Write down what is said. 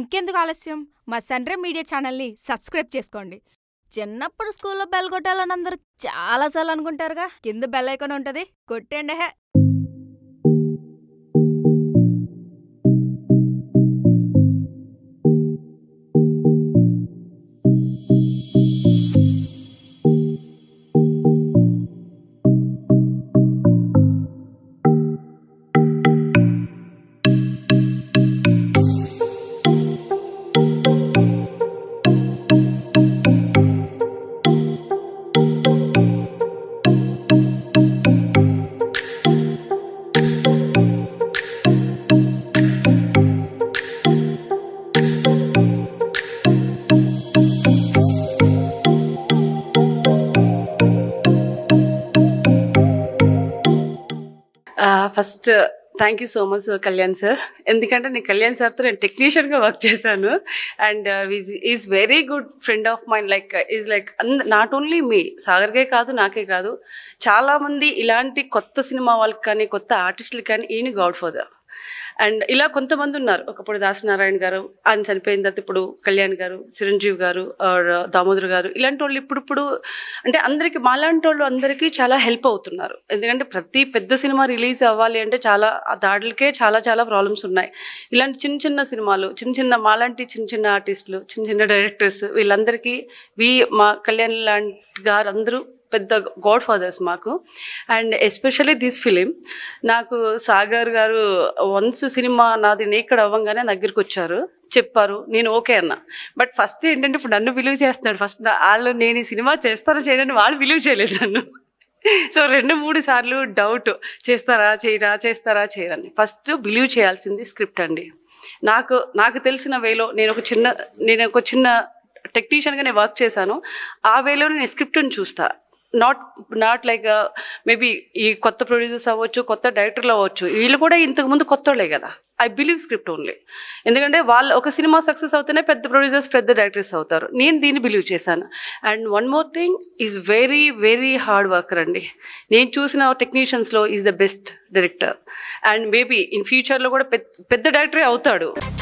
ఇంకెందుకు ఆలస్యం మా సన్రే మీడియా ఛానల్ని సబ్స్క్రైబ్ చేసుకోండి చిన్నప్పుడు స్కూల్లో బెల్ కొట్టాలని అందరూ చాలాసార్లు అనుకుంటారుగా కింద బెల్ ఐకాన్ ఉంటుంది కొట్టండి hey first thank you so much Kalyan sir ఎందుకంటే నేను కళ్యాణ్ సార్తో నేను టెక్నీషియన్గా వర్క్ చేశాను and is very good friend of mind like is like not only me సాగర్కే కాదు నాకే కాదు చాలామంది ఇలాంటి కొత్త సినిమా వాళ్ళకి కానీ కొత్త ఆర్టిస్టులకి కానీ ఈయన గాడ్ ఫాదర్ అండ్ ఇలా కొంతమంది ఉన్నారు ఒకప్పుడు దాసనారాయణ గారు ఆయన చనిపోయిన తర్వాత ఇప్పుడు కళ్యాణ్ గారు చిరంజీవి గారు ఆర్ దామోదర్ గారు ఇలాంటి వాళ్ళు ఇప్పుడిప్పుడు అంటే అందరికి మాలాంటి వాళ్ళు అందరికీ చాలా హెల్ప్ అవుతున్నారు ఎందుకంటే ప్రతి పెద్ద సినిమా రిలీజ్ అవ్వాలి అంటే చాలా ఆ దాడులకే చాలా చాలా ప్రాబ్లమ్స్ ఉన్నాయి ఇలాంటి చిన్న చిన్న సినిమాలు చిన్న చిన్న మాలాంటి చిన్న చిన్న ఆర్టిస్టులు చిన్న చిన్న డైరెక్టర్స్ వీళ్ళందరికీ వి మా కళ్యాణ్ లాంటి గారు అందరూ పెద్ద గాడ్ ఫాదర్స్ మాకు అండ్ ఎస్పెషల్లీ దిస్ ఫిలిం నాకు సాగర్ గారు వన్స్ సినిమా నాది నేక్కడ అవ్వంగానే దగ్గరికి వచ్చారు చెప్పారు నేను ఓకే అన్న బట్ ఫస్ట్ ఏంటంటే ఇప్పుడు నన్ను బిలీవ్ చేస్తున్నాడు ఫస్ట్ వాళ్ళు నేను ఈ సినిమా చేస్తారా చేయడానికి వాళ్ళు బిలీవ్ చేయలేదు నన్ను సో రెండు మూడు సార్లు డౌట్ చేస్తారా చేయరా చేస్తారా చేయరని ఫస్ట్ బిలీవ్ చేయాల్సింది స్క్రిప్ట్ అండి నాకు నాకు తెలిసిన వేలో నేను ఒక చిన్న నేను ఒక చిన్న టెక్నీషియన్గా నేను వర్క్ చేశాను ఆ వేలో నేను స్క్రిప్ట్ని చూస్తా నాట్ నాట్ లైక్ మేబీ ఈ కొత్త ప్రొడ్యూసర్స్ అవ్వచ్చు కొత్త డైరెక్టర్లు అవ్వచ్చు వీళ్ళు కూడా ఇంతకుముందు కొత్త వాళ్ళే కదా ఐ బిలీవ్ స్క్రిప్ట్ ఓన్లీ ఎందుకంటే వాళ్ళు ఒక సినిమా సక్సెస్ అవుతేనే పెద్ద ప్రొడ్యూసర్స్ పెద్ద డైరెక్టర్స్ అవుతారు నేను దీన్ని బిలీవ్ చేశాను and one more thing is very very hard worker అండి నేను చూసిన టెక్నీషియన్స్లో is the best director and maybe in ఫ్యూచర్లో కూడా పెద్ద పెద్ద డైరెక్టరే అవుతాడు